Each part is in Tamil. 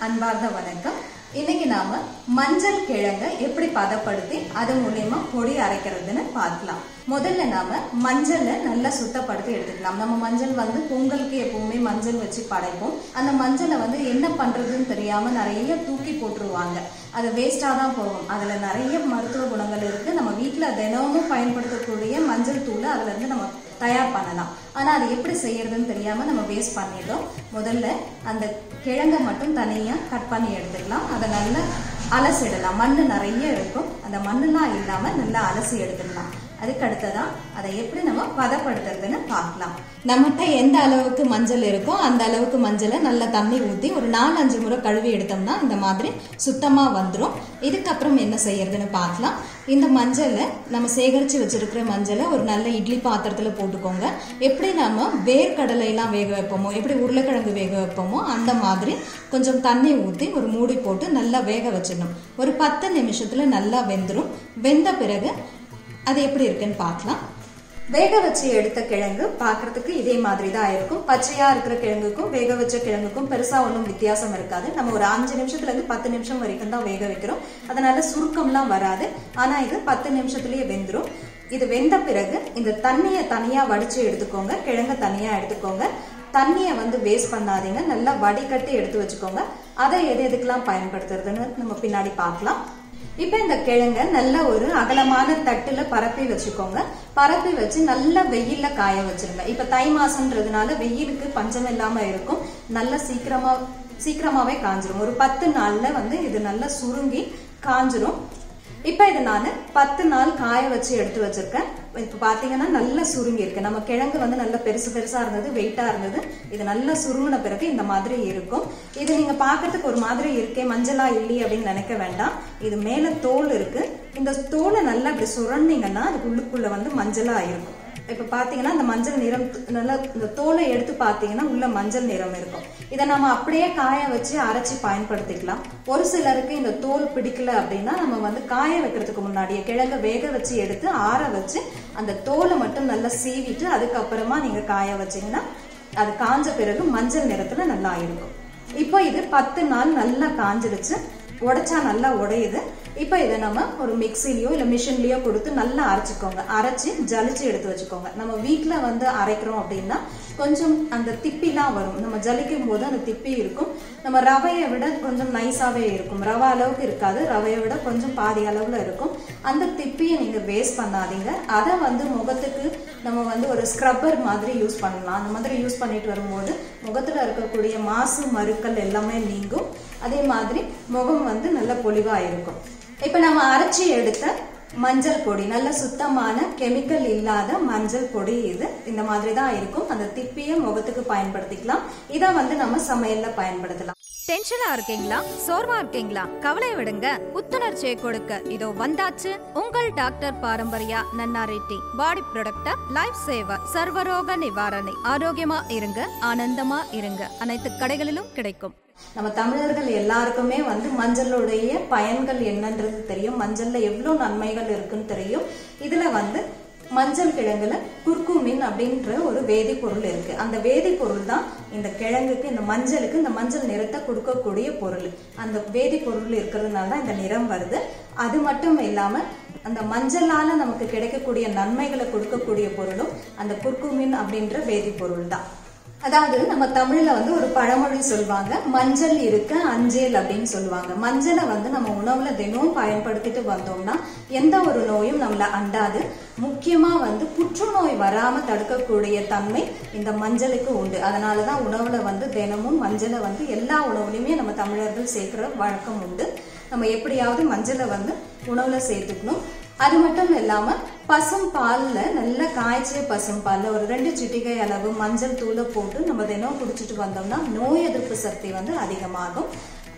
அன்பார்ந்த வணக்கம் இன்னைக்கு நாம மஞ்சள் கிழங்க எப்படி பதப்படுத்தி அது மூலியமா பொடி அரைக்கிறதுன்னு பார்க்கலாம் முதல்ல நாம மஞ்சளை நல்லா சுத்தப்படுத்தி எடுத்துக்கலாம் நம்ம மஞ்சள் வந்து பொங்கலுக்கு எப்பவுமே மஞ்சள் வச்சு படைப்போம் அந்த மஞ்சளை வந்து என்ன பண்றதுன்னு தெரியாம நிறைய தூக்கி போட்டுருவாங்க அது வேஸ்டா தான் போகும் அதுல நிறைய மருத்துவ குணங்கள் இருக்கு நம்ம வீட்டுல தினமும் பயன்படுத்தக்கூடிய மஞ்சள் தூளை அதுல இருந்து நம்ம தயார் பண்ணலாம் ஆனா அது எப்படி செய்யறதுன்னு தெரியாம நம்ம வேஸ்ட் பண்ணிட்டோம் முதல்ல அந்த கிழங்கை மட்டும் தனியா கட் பண்ணி எடுத்துக்கலாம் அதை நல்லா அலசிடலாம் மண்ணு நிறைய இருக்கும் அந்த மண்ணுலாம் இல்லாம நல்லா அலசி எடுத்துடலாம் அதுக்கு அடுத்ததா அதை எப்படி நம்ம பதப்படுத்துறதுன்னு பார்க்கலாம் நம்மகிட்ட எந்த அளவுக்கு மஞ்சள் இருக்கோ அந்த அளவுக்கு மஞ்சளை நல்லா தண்ணி ஊற்றி ஒரு நாலு அஞ்சு முறை கழுவி எடுத்தோம்னா இந்த மாதிரி சுத்தமாக வந்துடும் இதுக்கப்புறம் என்ன செய்யறதுன்னு பார்க்கலாம் இந்த மஞ்சளை நம்ம சேகரித்து வச்சிருக்கிற மஞ்சளை ஒரு நல்ல இட்லி பாத்திரத்தில் போட்டுக்கோங்க எப்படி நம்ம வேர்க்கடலையெல்லாம் வேக வைப்போமோ எப்படி உருளைக்கிழங்கு வேக வைப்போமோ அந்த மாதிரி கொஞ்சம் தண்ணி ஊற்றி ஒரு மூடி போட்டு நல்லா வேக வச்சிடணும் ஒரு பத்து நிமிஷத்தில் நல்லா வெந்துடும் வெந்த பிறகு அது எப்படி இருக்குன்னு பார்க்கலாம் வேக வச்சு எடுத்த கிழங்கு பார்க்கறதுக்கு இதே மாதிரி தான் இருக்கும் பச்சையா இருக்கிற கிழங்குக்கும் வேக வச்ச கிழங்குக்கும் பெருசா ஒன்றும் வித்தியாசம் இருக்காது நம்ம ஒரு அஞ்சு நிமிஷத்துல இருந்து பத்து நிமிஷம் வரைக்கும் தான் வேக வைக்கிறோம் அதனால சுருக்கம்லாம் வராது ஆனா இது பத்து நிமிஷத்துலயே வெந்துடும் இது வெந்த பிறகு இந்த தண்ணியை தனியா வடிச்சு எடுத்துக்கோங்க கிழங்க தனியா எடுத்துக்கோங்க தண்ணியை வந்து வேஸ்ட் பண்ணாதீங்க நல்லா வடிகட்டி எடுத்து வச்சுக்கோங்க அதை எது எதுக்கெல்லாம் பயன்படுத்துறதுன்னு நம்ம பின்னாடி பார்க்கலாம் இப்ப இந்த கிழங்க நல்ல ஒரு அகலமான தட்டுல பரப்பி வச்சுக்கோங்க பரப்பி வச்சு நல்லா வெயில்ல காய வச்சிருங்க இப்ப தை மாசம்ன்றதுனால வெயிலுக்கு பஞ்சம் இல்லாம இருக்கும் நல்லா சீக்கிரமா சீக்கிரமாவே காஞ்சிரும் ஒரு பத்து நாள்ல வந்து இது நல்லா சுருங்கி காஞ்சிரும் இப்ப இதை நான் பத்து நாள் காய வச்சு எடுத்து வச்சிருக்கேன் இப்ப பாத்தீங்கன்னா நல்லா சுருங்கி இருக்கு நம்ம கிழங்கு வந்து நல்ல பெருசு பெருசா இருந்தது வெயிட்டா இருந்தது இது நல்லா சுருங்கின பிறகு இந்த மாதிரி இருக்கும் இது நீங்க பாக்குறதுக்கு ஒரு மாதிரி இருக்கே மஞ்சளா இல்லையே அப்படின்னு நினைக்க வேண்டாம் இது மேல தோல் இருக்கு இந்த தோலை நல்லா இப்படி சுரண்டிங்கன்னா அதுக்கு உள்ளுக்குள்ள வந்து மஞ்சளா இருக்கும் இப்ப பாத்தீங்கன்னா இந்த மஞ்சள் நிறம் நல்லா இந்த தோலை எடுத்து பாத்தீங்கன்னா உள்ள மஞ்சள் நிறம் இருக்கும் இதை நம்ம அப்படியே காய வச்சு அரைச்சி பயன்படுத்திக்கலாம் ஒரு சிலருக்கு இந்த தோல் பிடிக்கல அப்படின்னா நம்ம வந்து காய வைக்கிறதுக்கு முன்னாடியே கிழங்க வேக வச்சு எடுத்து ஆற வச்சு அந்த தோலை மட்டும் நல்லா சீவிட்டு அதுக்கப்புறமா நீங்க காய வச்சீங்கன்னா அது காஞ்ச பிறகு மஞ்சள் நிறத்துல நல்லா இருக்கும் இப்போ இது பத்து நாள் நல்லா காஞ்சிடுச்சு உடைச்சா நல்லா உடையுது இப்போ இதை நம்ம ஒரு மிக்சிலையோ இல்லை மிஷின்லயோ கொடுத்து நல்லா அரைச்சிக்கோங்க அரைச்சி ஜலிச்சு எடுத்து வச்சுக்கோங்க நம்ம வீட்டில் வந்து அரைக்கிறோம் அப்படின்னா கொஞ்சம் அந்த திப்பிலாம் வரும் நம்ம ஜலிக்கும் போது அந்த திப்பி இருக்கும் நம்ம ரவையை விட கொஞ்சம் நைஸாவே இருக்கும் ரவை அளவுக்கு இருக்காது ரவையை விட கொஞ்சம் பாதி அளவுல இருக்கும் அந்த திப்பியை நீங்க வேஸ்ட் பண்ணாதீங்க அதை வந்து முகத்துக்கு நம்ம வந்து ஒரு ஸ்க்ரப்பர் மாதிரி யூஸ் பண்ணலாம் அந்த மாதிரி யூஸ் பண்ணிட்டு வரும்போது முகத்துல இருக்கக்கூடிய மாசு மருக்கள் எல்லாமே நீங்கும் அதே மாதிரி முகம் வந்து நல்ல பொலிவா இருக்கும் இப்ப நம்ம அரைச்சி எடுத்த மஞ்சள் பொடி நல்ல சுத்தமான கெமிக்கல் இல்லாத மஞ்சள் பொடி இது இந்த மாதிரி தான் இருக்கும் அந்த திப்பிய முகத்துக்கு பயன்படுத்திக்கலாம் இதை வந்து நம்ம சமையல்ல பயன்படுத்தலாம் டென்ஷனா இருக்கீங்களா சோர்வா இருக்கீங்களா கவலை விடுங்க புத்துணர்ச்சியை கொடுக்க இதோ வந்தாச்சு உங்கள் டாக்டர் பாரம்பரியா நன்னா ரெட்டி பாடி ப்ரொடக்டர் லைஃப் சேவர் சர்வரோக நிவாரணி ஆரோக்கியமா இருங்க ஆனந்தமா இருங்க அனைத்து கடைகளிலும் கிடைக்கும் நம்ம தமிழர்கள் எல்லாருக்குமே வந்து மஞ்சளுடைய பயன்கள் என்னன்றது தெரியும் மஞ்சள்ல எவ்வளவு நன்மைகள் இருக்குன்னு தெரியும் இதுல வந்து மஞ்சள் கிழங்குல குர்குமின் அப்படின்ற ஒரு வேதிப்பொருள் இருக்கு அந்த வேதிப்பொருள் தான் இந்த கிழங்குக்கு இந்த மஞ்சளுக்கு இந்த மஞ்சள் நிறத்தை கொடுக்கக்கூடிய பொருள் அந்த வேதிப்பொருள் இருக்கிறதுனால தான் இந்த நிறம் வருது அது மட்டும் இல்லாம அந்த மஞ்சளால நமக்கு கிடைக்கக்கூடிய நன்மைகளை கொடுக்கக்கூடிய பொருளும் அந்த குர்குமின் அப்படின்ற வேதிப்பொருள் தான் அதாவது நம்ம தமிழ்ல வந்து ஒரு பழமொழி சொல்லுவாங்க மஞ்சள் இருக்க அஞ்சேல் அப்படின்னு சொல்லுவாங்க மஞ்சளை வந்து நம்ம உணவுல தினமும் பயன்படுத்திட்டு வந்தோம்னா எந்த ஒரு நோயும் நம்மள அண்டாது முக்கியமா வந்து புற்றுநோய் வராம தடுக்கக்கூடிய தன்மை இந்த மஞ்சளுக்கு உண்டு அதனாலதான் உணவுல வந்து தினமும் மஞ்சளை வந்து எல்லா உணவுலையுமே நம்ம தமிழர்கள் சேர்க்கிற வழக்கம் உண்டு நம்ம எப்படியாவது மஞ்சளை வந்து உணவுல சேர்த்துக்கணும் அது மட்டும் இல்லாம பசும் பால்ல நல்ல காய்ச்சிய பசும் பால்ல ஒரு ரெண்டு சிட்டிகை அளவு மஞ்சள் தூளை போட்டு நம்ம தினம் குடிச்சிட்டு வந்தோம்னா நோய் எதிர்ப்பு சக்தி வந்து அதிகமாகும்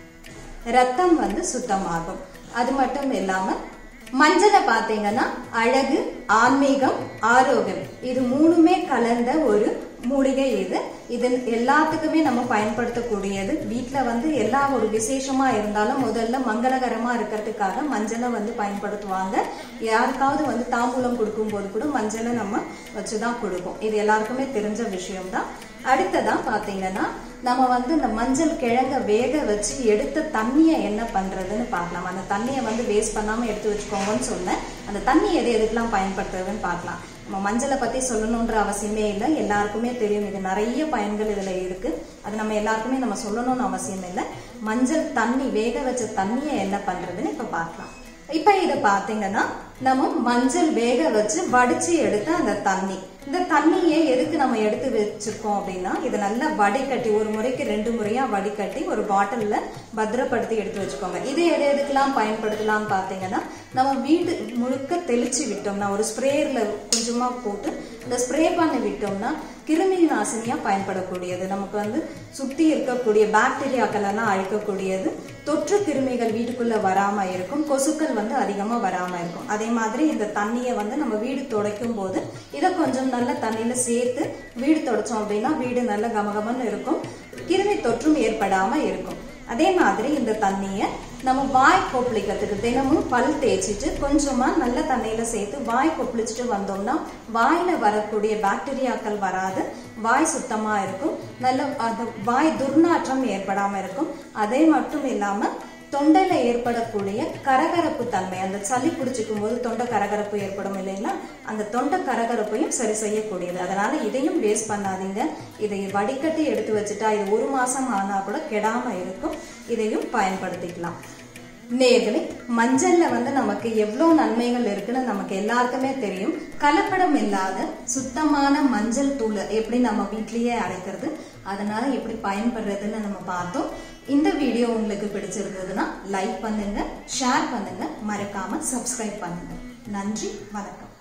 ரத்தம் வந்து சுத்தமாகும் அது மட்டும் இல்லாம மஞ்சளை பார்த்தீங்கன்னா அழகு ஆன்மீகம் ஆரோக்கியம் இது மூணுமே கலந்த ஒரு மூலிகை இது இது எல்லாத்துக்குமே நம்ம பயன்படுத்தக்கூடியது வீட்டில் வந்து எல்லா ஒரு விசேஷமா இருந்தாலும் முதல்ல மங்களகரமா இருக்கிறதுக்காக மஞ்சளை வந்து பயன்படுத்துவாங்க யாருக்காவது வந்து தாம்பூலம் கொடுக்கும்போது கூட மஞ்சளை நம்ம வச்சுதான் கொடுப்போம் இது எல்லாருக்குமே தெரிஞ்ச விஷயம்தான் அடுத்ததா பாத்தீங்கன்னா நம்ம வந்து இந்த மஞ்சள் கிழங்க வேக வச்சு எடுத்த தண்ணியை என்ன பண்றதுன்னு பார்க்கலாம் அந்த தண்ணியை வந்து வேஸ்ட் பண்ணாம எடுத்து வச்சுக்கோங்கன்னு சொன்னேன் அந்த தண்ணி எது எதுக்கெல்லாம் பயன்படுத்துறதுன்னு பார்க்கலாம் நம்ம மஞ்சளை பத்தி சொல்லணுன்ற அவசியமே இல்லை எல்லாருக்குமே தெரியும் இது நிறைய பயன்கள் இதுல இருக்கு அது நம்ம எல்லாருக்குமே நம்ம சொல்லணும்னு அவசியம் இல்லை மஞ்சள் தண்ணி வேக வச்ச தண்ணியை என்ன பண்றதுன்னு இப்ப பார்க்கலாம் இப்ப இத பாத்தீங்கன்னா நம்ம மஞ்சள் வேக வச்சு வடிச்சு எடுத்த அந்த தண்ணி இந்த தண்ணியை எதுக்கு நம்ம எடுத்து வச்சிருக்கோம் அப்படின்னா இதை நல்லா வடிகட்டி ஒரு முறைக்கு ரெண்டு முறையா வடிகட்டி ஒரு பாட்டில்ல பத்திரப்படுத்தி எடுத்து வச்சுக்கோங்க இது எது எதுக்கெல்லாம் பயன்படுத்தலாம்னு பாத்தீங்கன்னா நம்ம வீடு முழுக்க தெளிச்சு விட்டோம்னா ஒரு ஸ்ப்ரேயர்ல கொஞ்சமா போட்டு இந்த ஸ்ப்ரே பண்ணி விட்டோம்னா கிருமி நாசினியா பயன்படக்கூடியது நமக்கு வந்து சுத்தி இருக்கக்கூடிய பாக்டீரியாக்கள் எல்லாம் அழிக்கக்கூடியது தொற்று கிருமிகள் வீட்டுக்குள்ள வராம இருக்கும் கொசுக்கள் வந்து அதிகமா வராம இருக்கும் அதே மாதிரி இந்த தண்ணியை வந்து நம்ம வீடு துடைக்கும் போது இதை கொஞ்சம் நல்ல தண்ணியில சேர்த்து வீடு துடைச்சோம் அப்படின்னா வீடு நல்ல கமகமன்னு இருக்கும் கிருமி தொற்றும் ஏற்படாம இருக்கும் அதே மாதிரி இந்த தண்ணியை நம்ம வாய் கொப்பளிக்கிறதுக்கு தினமும் பல் தேய்ச்சிட்டு கொஞ்சமா நல்ல தண்ணியில சேர்த்து வாய் கொப்பளிச்சுட்டு வந்தோம்னா வாயில வரக்கூடிய பாக்டீரியாக்கள் வராது வாய் சுத்தமா இருக்கும் நல்ல அது வாய் துர்நாற்றம் ஏற்படாம இருக்கும் அதே மட்டும் இல்லாம தொண்டையில ஏற்படக்கூடிய கரகரப்பு தன்மை அந்த சளி பிடிச்சிக்கும் போது தொண்டை கரகரப்பு ஏற்படும் இல்லைங்களா அந்த தொண்டை கரகரப்பையும் சரி செய்யக்கூடியது அதனால இதையும் வேஸ்ட் பண்ணாதீங்க இதை வடிகட்டி எடுத்து வச்சுட்டா இது ஒரு மாசம் ஆனா கூட கெடாம இருக்கும் இதையும் பயன்படுத்திக்கலாம் நேர்களே மஞ்சள்ல வந்து நமக்கு எவ்வளவு நன்மைகள் இருக்குன்னு நமக்கு எல்லாருக்குமே தெரியும் கலப்படம் இல்லாத சுத்தமான மஞ்சள் தூள் எப்படி நம்ம வீட்லயே அரைக்கிறது அதனால எப்படி பயன்படுறதுன்னு நம்ம பார்த்தோம் இந்த வீடியோ உங்களுக்கு பிடிச்சிருந்ததுன்னா லைக் பண்ணுங்க ஷேர் பண்ணுங்க மறக்காம சப்ஸ்கிரைப் பண்ணுங்க நன்றி வணக்கம்